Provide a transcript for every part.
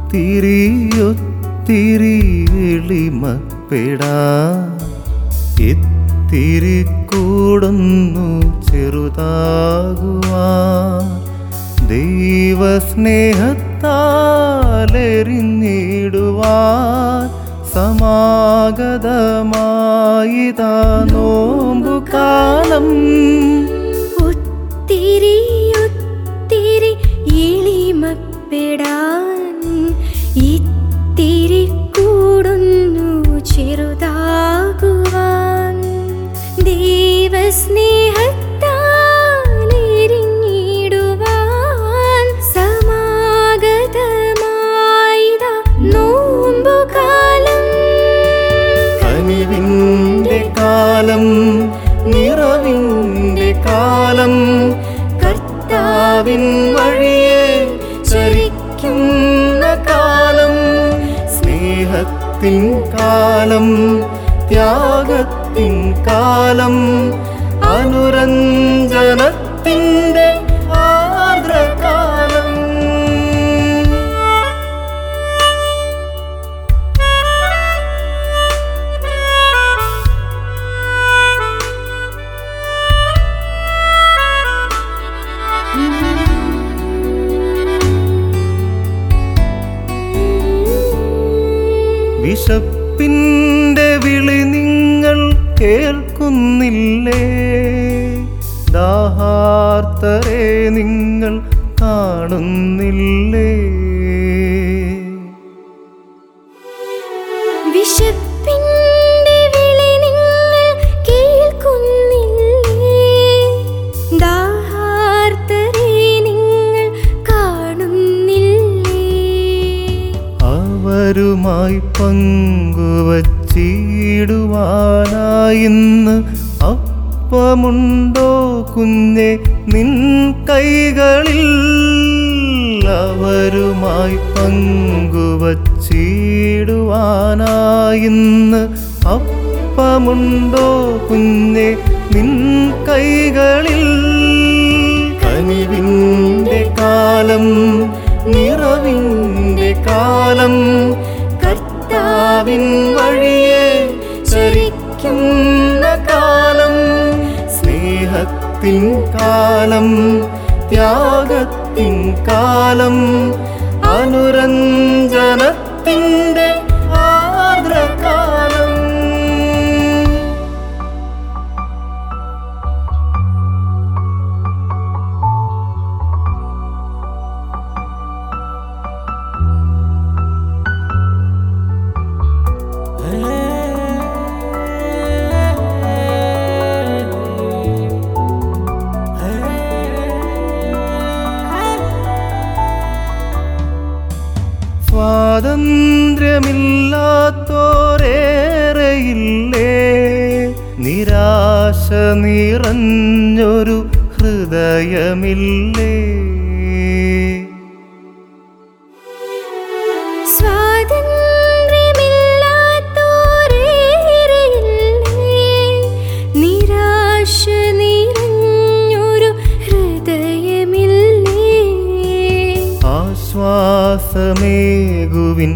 ഒത്തിരിയൊത്തിരി എളിമപ്പെടാ ഇത്തിരി കൂടുന്നു ചെറുതാകുവാ ദൈവസ്നേഹത്താലെറിഞ്ഞിടുവാൻ സമാഗതമായിതാ നോമ്പുകാലം ഒത്തിരി ഒത്തിരി എളിമപ്പെടാൻ ഇത്തിരി കൂടുന്നു ചെറുതാകുവാൻ ദൈവസ്നേഹത്താലെരിഞ്ഞിടുവാൻ സമാഗതമായിതാ നോമ്പുകാലം കനിവിൻ്റെ കാലം നിറവിൻ്റെ കാലം കർത്താവിൻ വഴിയെ ചരിക്കുന്ന കാലം സ്നേഹത്തിൻ കാലം ത്യാഗത്തിൻ കാലം അനുരഞ്ജനത്തിൻ്റെ ആർദ്രകാലം വിശപ്പിൻ്റെ വിളി നിങ്ങൾ കേൾക്കുന്നില്ലേ ദാഹാർത്തരെ നിങ്ങൾ കാണുന്നില്ലേ വിശപ്പിന്റെ വിളി നിങ്ങൾ കേൾക്കുന്നില്ലേ ദാഹാർത്തരെ നിങ്ങൾ കാണുന്നില്ലേ അവരുമായി പങ്കുവച്ചിടുവാനായിന്ന് അപ്പമുണ്ടോ കുഞ്ഞെ നിൻ കൈകളിൽ അവരുമായി പങ്കുവച്ചിടുവാനായിന്ന് അപ്പമുണ്ടോ കുഞ്ഞെ നിൻ കൈകളിൽ കനിവിൻ്റെ കാലം നിറവിൻ്റെ കാലം കർത്താവിൻ വഴിയെ ചരിക്കുന്ന കാലം സ്നേഹത്തിൻ കാലം ത്യാഗത്തിൻ കാലം അനുരഞ്ജനത്തിൻ്റെ ആർദ്രകാലം സ്വാതന്ത്ര്യമില്ലാത്തോരേറെയില്ലേ നിരാശ നിറഞ്ഞൊരു ഹൃദയമില്ലേ സ്വാതന്ത്ര്യമില്ലാത്തോരേറെയില്ലേ നിരാശ നിറഞ്ഞൊരു ഹൃദയമില്ലേ ആശ്വാസമേകുവിൻ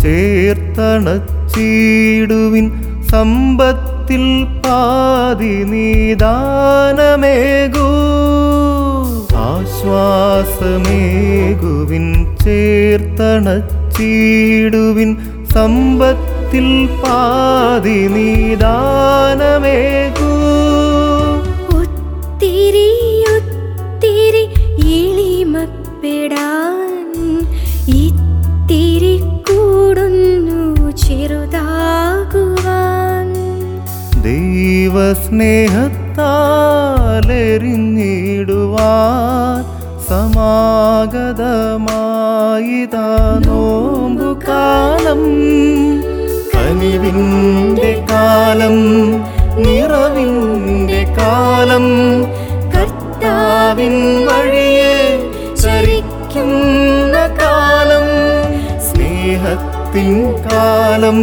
ചേർത്തണച്ചിടുവിൻ സമ്പത്തിൽ പാതി നീദാനമേകൂ ആശ്വാസമേകുവിൻ ചേർത്തണച്ചിടുവിൻ സമ്പത്തിൽ പാതി നീദാനമേകൂ ഒത്തിരി ഒത്തിരി എളിമപ്പെടാൻ ഇത്തിരി കൂടുന്നു ചെറുതാകുവാൻ ദൈവസ്നേഹത്താലെറിഞ്ഞിടുവാൻ സമാഗതമായിതാ നോമ്പുകാലം കനിവിൻ്റെ കാലം നിറവിൻ്റെ കാലം കർത്താവിൻ വഴിയെ ചരിക്കുന്ന കാലം സ്നേഹത്തിൻ കാലം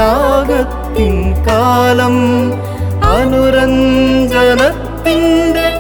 ത്യാഗത്തിൻ കാലം അനുരഞ്ജനത്തിൻ്റെ